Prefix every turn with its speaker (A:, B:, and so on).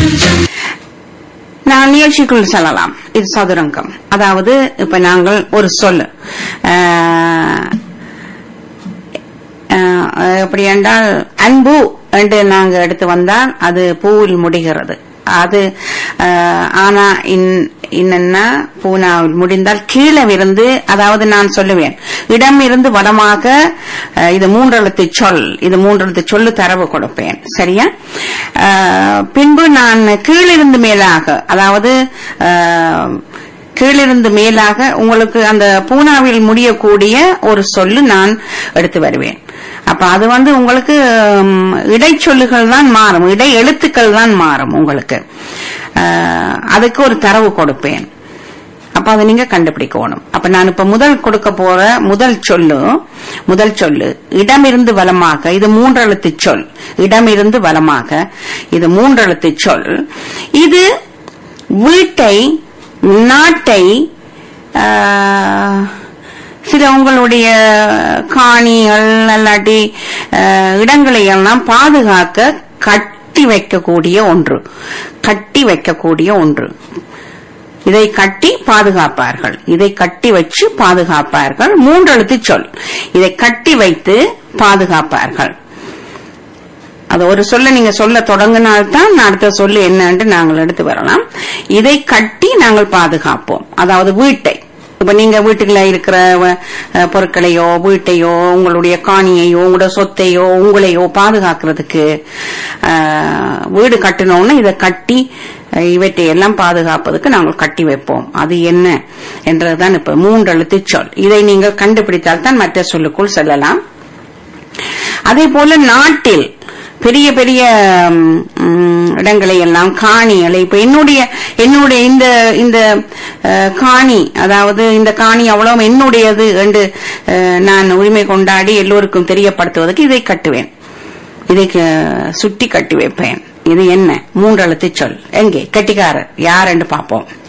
A: நான் நிகழ்ச்சிக்குள் செல்லலாம் இது சதுரங்கம் அதாவது இப்ப நாங்கள் ஒரு சொல் ஆஹ், ஆஹ், எப்படி என்றால் அன்பு என்று நாங்க எடுத்து வந்தால் அது பூவில் முடிகிறது அது ஆஹ், ஆனா இன்- இன்னன்னா பூனாவில் முடிந்தால் கீழே இருந்து அதாவது நான் சொல்லுவேன் இடம் இருந்து வடமாக ஆஹ், இது மூன்றெழுத்து சொல் இது மூன்றெழுத்து சொல்லு தரவு கொடுப்பேன் சரியா ஆஹ், பின்பு நான் கீழிருந்து மேலாக அதாவது ஆஹ், கீழிருந்து மேலாக உங்களுக்கு அந்த பூனாவில் முடியக்கூடிய ஒரு சொல்லு நான் எடுத்து வருவேன் அப்ப அது வந்து உங்களுக்கு ம், இடைச்சொல்லுகள் தான் மாறும் இடை எழுத்துக்கள் தான் மாறும் உங்களுக்கு ஆஹ், அதுக்கு ஒரு தரவு கொடுப்பேன் அப்ப அதை நீங்க கண்டுபிடிக்கணும் அப்ப நான் இப்ப முதல் கொடுக்க போற முதல் சொல்லு முதல் சொல்லு இடமிருந்து வலமாக இது மூன்றெழுத்து சொல் இடமிருந்து வலமாக இது மூன்றெழுத்து சொல் இது வீட்டை நாட்டை ஆஹ், சில உங்களுடைய காணிகள் அல்லாட்டி ஆஹ், இடங்களை எல்லாம் பாதுகாக்க கட்டி வைக்கக்கூடிய ஒன்று கட்டி வைக்கக்கூடிய ஒன்று இதை கட்டி பாதுகாப்பார்கள் இதை கட்டி வச்சு பாதுகாப்பார்கள் மூன்றெழுத்து சொல் இதை கட்டி வைத்து பாதுகாப்பார்கள் அது ஒரு சொல்ல நீங்க சொல்ல தொடங்கினால்தான் அடுத்த சொல்லு என்னன்னு நாங்கள் எடுத்து வரலாம் இதை கட்டி நாங்கள் பாதுகாப்போம் அதாவது வீட்டை இப்ப நீங்க வீட்டுல இருக்கிற அஹ், பொருட்களையோ வீட்டையோ உங்களுடைய காணியையோ உங்களோட சொத்தையோ உங்களையோ பாதுகாக்கிறதுக்கு அஹ், வீடு கட்டணும்னு இதை கட்டி அஹ், இவற்றை எல்லாம் பாதுகாப்பதற்கு நாங்கள் கட்டி வைப்போம் அது என்ன என்றதுதான் இப்ப மூன்றெழுத்து சொல் இதை நீங்கள் கண்டுபிடித்தால் தான் மற்ற சொல்லுக்குள் செல்லலாம் அதே போல நாட்டில் பெரிய பெரிய ம், ம், இடங்களை எல்லாம் காணிகளை இப்ப என்னுடைய என்னுடைய இந்த இந்த அஹ், காணி அதாவது இந்த காணி அவ்வளவு என்னுடையது என்று அஹ், நான் உரிமை கொண்டாடி எல்லோருக்கும் தெரியப்படுத்துவதற்கு இதை கட்டுவேன் இதை க- சுட்டி கட்டி வைப்பேன் இது என்ன மூன்றெழுத்து சொல் எங்கே கட்டிக்காரர் யார் என்று பார்ப்போம்